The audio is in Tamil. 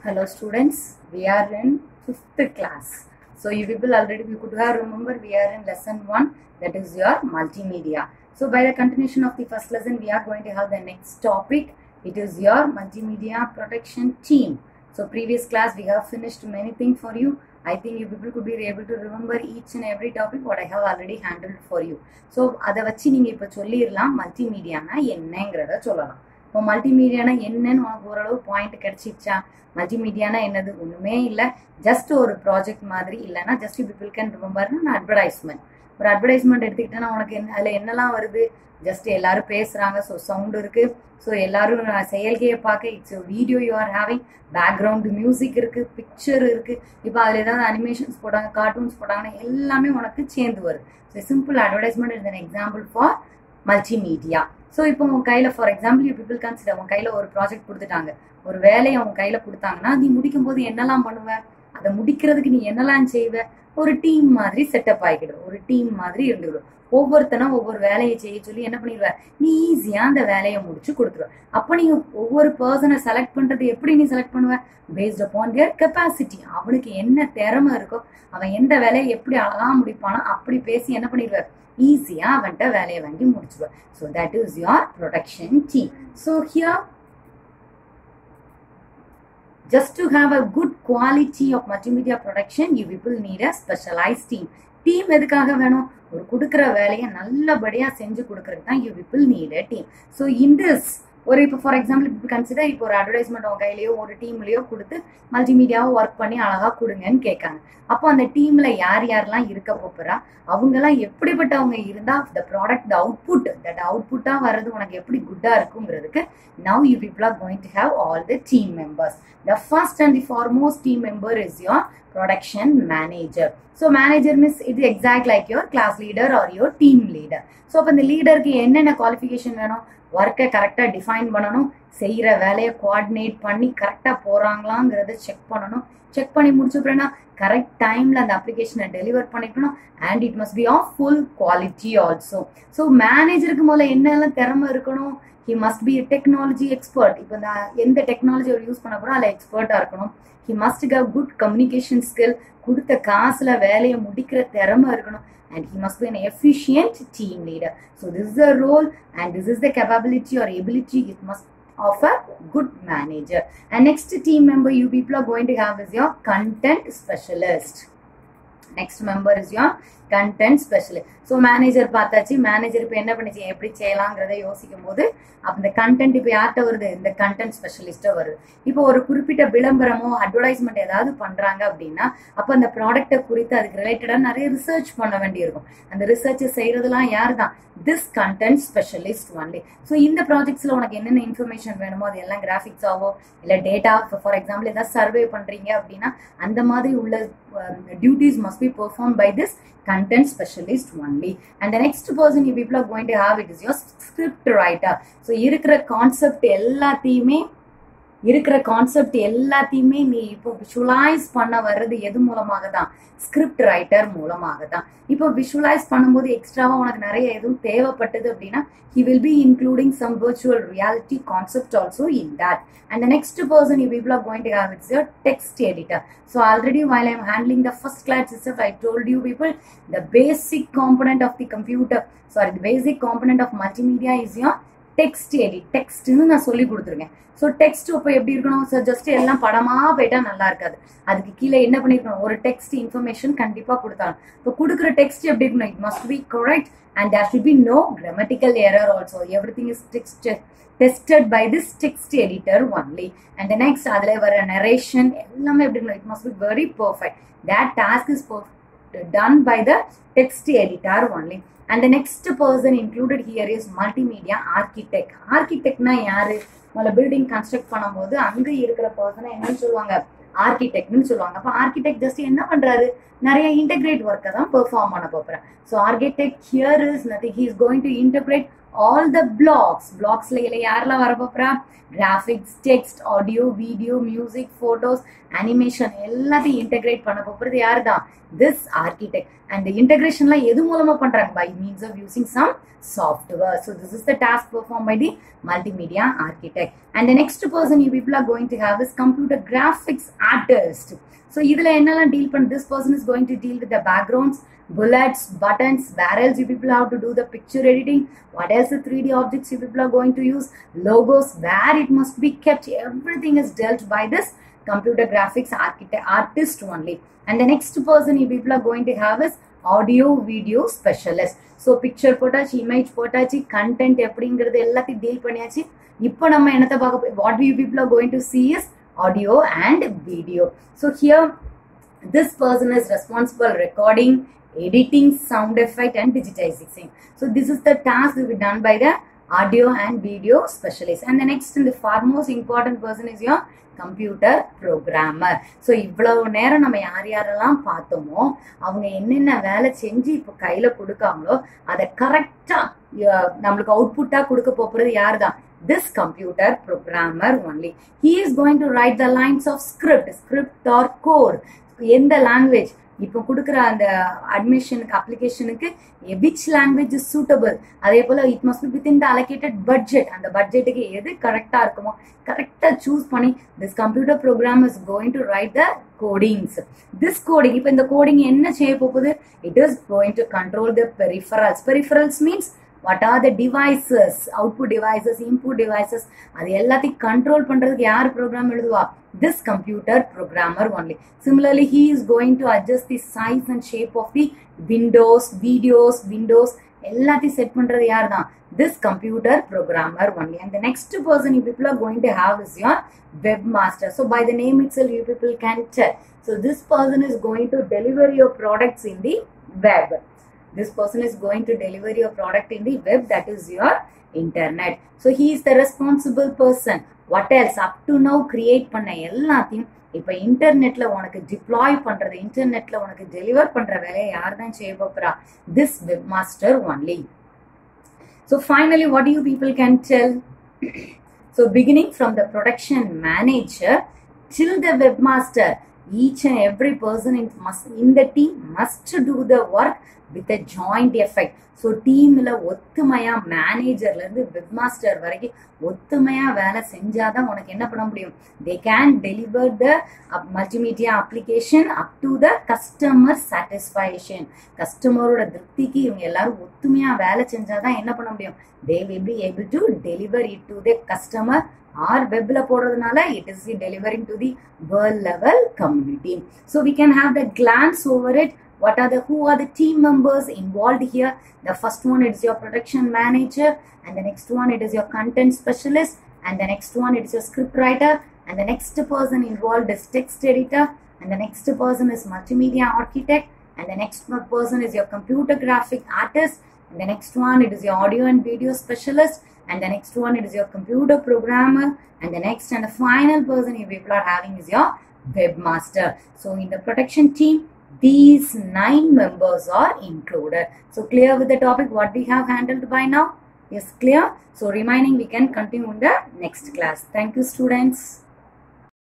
Hello students, we are in fifth class. So you people already you could have remember we are in lesson one that is your multimedia. So by the continuation of the first lesson we are going to have the next topic. It is your multimedia protection team. So previous class we have finished many things for you. I think you people could be able to remember each and every topic what I have already handled for you. So அதை வச்சு நீங்க இப்ப சொல்லிடலாம் மல்டிமீடியானா என்னங்கிறத சொல்லலாம் இப்போ மல்டிமீடியானா என்னன்னு உனக்கு ஓரளவு பாயிண்ட் கிடைச்சிச்சா மல்டிமீடியானா என்னது ஒண்ணுமே இல்லை ஜஸ்ட் ஒரு ப்ராஜெக்ட் மாதிரி இல்லைன்னா ஜஸ்ட் பீப்புள் கேன் ரிமெம்பர்னு அட்வர்டைஸ்மெண்ட் ஒரு அட்வர்டைஸ்மெண்ட் எடுத்துக்கிட்டேன்னா உனக்கு என்ன அதுல என்னெல்லாம் வருது ஜஸ்ட் எல்லாரும் பேசுறாங்க ஸோ சவுண்ட் இருக்கு ஸோ எல்லாரும் செயல்கையை பார்க்க it's video you are having background music இருக்கு பிக்சர் இருக்கு இப்போ அதில் ஏதாவது அனிமேஷன்ஸ் போட்டாங்க கார்ட்டூன்ஸ் போட்டாங்கன்னா எல்லாமே உனக்கு சேர்ந்து வருது so simple advertisement is an example for multimedia so இப்போ உன் கையில் for example you people consider உன் கையில் ஒரு ப்ராஜெக்ட் கொடுத்துட்டாங்க ஒரு வேலையை உன் கையில் கொடுத்தாங்கன்னா நீ முடிக்கும் போது என்னெல்லாம் பண்ணுவ அதை முடிக்கிறதுக்கு நீ என்னெல்லாம் செய்வ ஒரு டீம் மாதிரி செட்டப் ஆகிக்கிடும் ஒரு டீம் மாதிரி இருந்துவிடும் ஒவ்வொருத்தனும் ஒவ்வொரு வேலையை செய்ய சொல்லி என்ன பண்ணிடுவ நீ ஈஸியா அந்த வேலையை முடிச்சு கொடுத்துருவ அப்ப நீங்க ஒவ்வொரு பர்சனை செலக்ட் பண்றது எப்படி நீ செலக்ட் பண்ணுவ பேஸ்ட் அப்பான் தியர் கெப்பாசிட்டி அவனுக்கு என்ன திறமை இருக்கோ அவன் எந்த வேலையை எப்படி அழகா முடிப்பானோ அப்படி பேசி என்ன பண்ணிடுவ ஈஸியா அவன்கிட்ட வேலையை வாங்கி முடிச்சுடுவ so that is your production team so here just to have a good quality of multimedia production you people need a specialized team team எதுக்காக வேணும் ஒரு கொடுக்குற வேலையை நல்லபடியா செஞ்சு கொடுக்கறதுக்கு தான் you people need a team so in this ஒரு இப்போ ஃபார் எக்ஸாம்பிள் இப்போ கன்சிடர் இப்போ ஒரு அட்வர்டைஸ்மெண்ட் உங்க கையிலயோ ஒரு டீம்லயோ கொடுத்து மல்டிமீடியாவை ஒர்க் பண்ணி அழகா கொடுங்கன்னு கேட்காங்க அப்போ அந்த டீம்ல யார் யாரெல்லாம் இருக்க போறா அவங்கெல்லாம் எப்படிப்பட்டவங்க இருந்தா the product the output that அவுட்புட்டா வர்றது உனக்கு எப்படி குட்டா இருக்குங்கிறதுக்கு now you people are going to have all the team members the first and the foremost team member is your production manager so manager மிஸ் இது exact like your class leader or your team leader so அப்போ இந்த லீடருக்கு என்னென்ன குவாலிஃபிகேஷன் வேணும் ஒர்க்கை கரெக்டாக டிஃபைன் பண்ணணும் செய்கிற வேலையை கோஆர்டினேட் பண்ணி கரெக்டாக போகிறாங்களாங்கிறத செக் பண்ணணும் செக் பண்ணி முடிச்சப்பறனா கரெக்ட் டைமில் அந்த அப்ளிகேஷனை டெலிவர் பண்ணிக்கணும் and it must be of full quality also so மேனேஜருக்கு முதல்ல என்னெல்லாம் திறமை இருக்கணும் he must be technology expert இப்போ இந்த எந்த டெக்னாலஜி அவர் யூஸ் பண்ண போகிறோம் அதில் எக்ஸ்பர்ட்டாக இருக்கணும் he must have good communication skill கொடுத்த காசுல வேலையை முடிக்கிற திறமை இருக்கணும் and he must be an efficient team leader. So this is the role and this is the capability or ability it must of a good manager. And next team member you people are going to have is your content specialist. Next member is your content specialist so manager பார்த்தாச்சு மேனேஜர் இப்போ என்ன பண்ணிச்சு எப்படி செய்யலாங்கிறத யோசிக்கும் போது அப்போ இந்த கண்டென்ட் இப்போ யார்கிட்ட வருது இந்த கண்டென்ட் ஸ்பெஷலிஸ்ட்டோ வருது இப்போ ஒரு குறிப்பிட்ட விளம்பரமோ அட்வர்டைஸ்மெண்ட் ஏதாவது பண்ணுறாங்க அப்படின்னா அப்போ அந்த ப்ராடக்ட்டை குறித்து அதுக்கு ரிலேட்டடாக நிறைய ரிசர்ச் பண்ண வேண்டியிருக்கும் அந்த ரிசர்ச்சை செய்யறதுலாம் யார் தான் this content specialist only so இந்த ப்ராஜெக்ட்ஸில் உனக்கு என்னென்ன இன்ஃபர்மேஷன் வேணுமோ அது எல்லாம் கிராஃபிக்ஸாவோ இல்லை டேட்டா ஃபார் எக்ஸாம்பிள் ஏதாவது சர்வே பண்ணுறீங்க அப்படின்னா அந்த மாதிரி உள்ள duties must be perform by this content specialist only and the next person you people are going to have it is your script writer so இருக்கிற கான்செப்ட் எல்லாத்தையுமே இருக்கிற கான்செப்ட் எல்லாத்தையுமே நீ இப்போ விஷுவலைஸ் பண்ண வர்றது எது மூலமாக தான் ஸ்கிரிப்ட் ரைட்டர் மூலமாக தான் இப்போ விஷுவலைஸ் பண்ணும்போது எக்ஸ்ட்ராவா உனக்கு நிறைய எதுவும் தேவைப்பட்டது அப்படின்னா he will be including some virtual reality concept also in that and the next person you people are going to have it's your text editor so already while i'm handling the first class itself i told you people the basic component of the computer sorry the basic component of multimedia is your text edit டெக்ஸ்ட்னு நான் சொல்லி கொடுத்துருக்கேன் ஸோ டெக்ஸ்ட் இப்போ எப்படி இருக்கணும் ஸோ ஜஸ்ட் எல்லாம் படமா போயிட்டா நல்லா இருக்காது அதுக்கு கீழே என்ன பண்ணிருக்கணும் ஒரு டெக்ஸ்ட் இன்ஃபர்மேஷன் கண்டிப்பாக கொடுத்தாங்க இப்போ கொடுக்குற டெக்ஸ்ட் எப்படி இருக்கணும் it must be correct and there should be no grammatical error also everything is text tested by this text editor only and next அதில் வர நரேஷன் எல்லாமே எப்படி இருக்கணும் it must be very perfect that task is done by the text editor only and the next person included here is multimedia architect ஆர்கிடெக்ட்னா யாரு முதல்ல பில்டிங் கன்ஸ்ட்ரக்ட் பண்ணும்போது அங்க இருக்கிற பர்சனை என்னன்னு சொல்லுவாங்க ஆர்கிடெக்ட்னு சொல்லுவாங்க அப்போ ஆர்கிடெக்ட் ஜஸ்ட் என்ன பண்றாரு நிறைய இன்டெகிரேட் ஒர்க்கை தான் பெர்ஃபார்ம் பண்ண போறேன் so architect here is nothing he is going to integrate all the blocks பிளாக்ஸ்ல இல்ல யாரெல்லாம் வர போறா graphics text audio video music photos animation எல்லாத்தையும் இன்டெகிரேட் பண்ண போறது யாரு தான் திஸ் ஆர்கிடெக்ட் அண்ட் இன்டெகிரேஷன்லாம் எது மூலமா பண்றாங்க by means of using some software. So this is the task performed by the multimedia architect. And the next person you people are going to have is computer graphics artist. So இதுல என்னெல்லாம் deal பண்ண this person is going to deal with the backgrounds, bullets, buttons, barrels you people have to do the picture editing. What else the 3D objects you people are going to use, logos, where it must be kept. Everything is dealt by this computer graphics architect artist only. And the next person you people are going to have is audio video specialist so picture போட்டாச்சு இமேஜ் போட்டாச்சு கண்டென்ட் எப்படிங்கிறது எல்லாத்தையும் டீல் பண்ணியாச்சு இப்போ நம்ம என்னத்தை பார்க்க what you people are going to see is audio and video so here this person is responsible recording editing sound effect and digitizing so this is the task to be done by the audio and video specialist and the next and the far most important person is your computer programmer so இவ்வளவு நேரம் நம்ம யார் யாரெல்லாம் பார்த்தோமோ அவங்க என்னென்ன வேலை செஞ்சு இப்போ கையில கொடுக்காங்களோ அதை கரெக்டா நம்மளுக்கு அவுட்புட்டா கொடுக்க போறது யார் தான் this computer programmer only he is going to write the lines of script script or code எந்த லாங்குவேஜ் இப்போ கொடுக்குற அந்த அட்மிஷனுக்கு அப்ளிகேஷனுக்கு விச் லாங்குவேஜ் இஸ் சூட்டபிள் அதே போல it must within the allocated budget அந்த பட்ஜெட்டுக்கு எது கரெக்டா இருக்குமோ கரெக்டா சூஸ் பண்ணி this computer program is going to write the codings this coding இப்போ இந்த கோடிங் என்ன செய்ய போகுது it is going to control the peripherals peripherals means what are the devices output devices input devices அது எல்லாத்தையும் கண்ட்ரோல் பண்றதுக்கு யார் ப்ரோக்ராம் எழுதுவா this computer programmer only. Similarly, he is going to adjust the size and shape of the windows, videos, windows, எல்லாத்தையும் செட் பண்றது யார் தான் this computer programmer only and the next person you people are going to have is your webmaster so by the name itself you people can tell so this person is going to deliver your products in the web this person is going to deliver your product in the web that is your internet so he is the responsible person what else up to now create பண்ண எல்லாத்தையும் இப்ப இன்டர்நெட்ல உனக்கு டிப்ளாய் பண்றது இன்டர்நெட்ல உனக்கு டெலிவர் பண்ற வேலையை யார் தான் செய்ய போறா this webmaster only so finally what you people can tell so beginning from the production manager till the webmaster each and every person in, must, in the team must do the work with a joint effect so டீமில் ஒத்துமையாக மேனேஜர்லேருந்து வெப் மாஸ்டர் வரைக்கும் ஒத்துமையாக வேலை செஞ்சாதான் உனக்கு என்ன பண்ண முடியும் they can deliver the multimedia application up to the customer satisfaction கஸ்டமரோட திருப்திக்கு இவங்க எல்லாரும் ஒத்துமையாக வேலை செஞ்சாதான் என்ன பண்ண முடியும் they will be able to deliver it to the customer or வெப்ல போடுறதுனால it is delivering to the world level community so we can have the glance over it what are the who are the team members involved here the first one it is your production manager and the next one it is your content specialist and the next one it is your script writer and the next person involved is text editor and the next person is multimedia architect and the next person is your computer graphic artist and the next one it is your audio and video specialist and the next one it is your computer programmer and the next and the final person you people are having is your webmaster so in the production team these nine members are included. So clear with the topic what we have handled by now? Yes, clear. So remaining we can continue in the next class. Thank you students.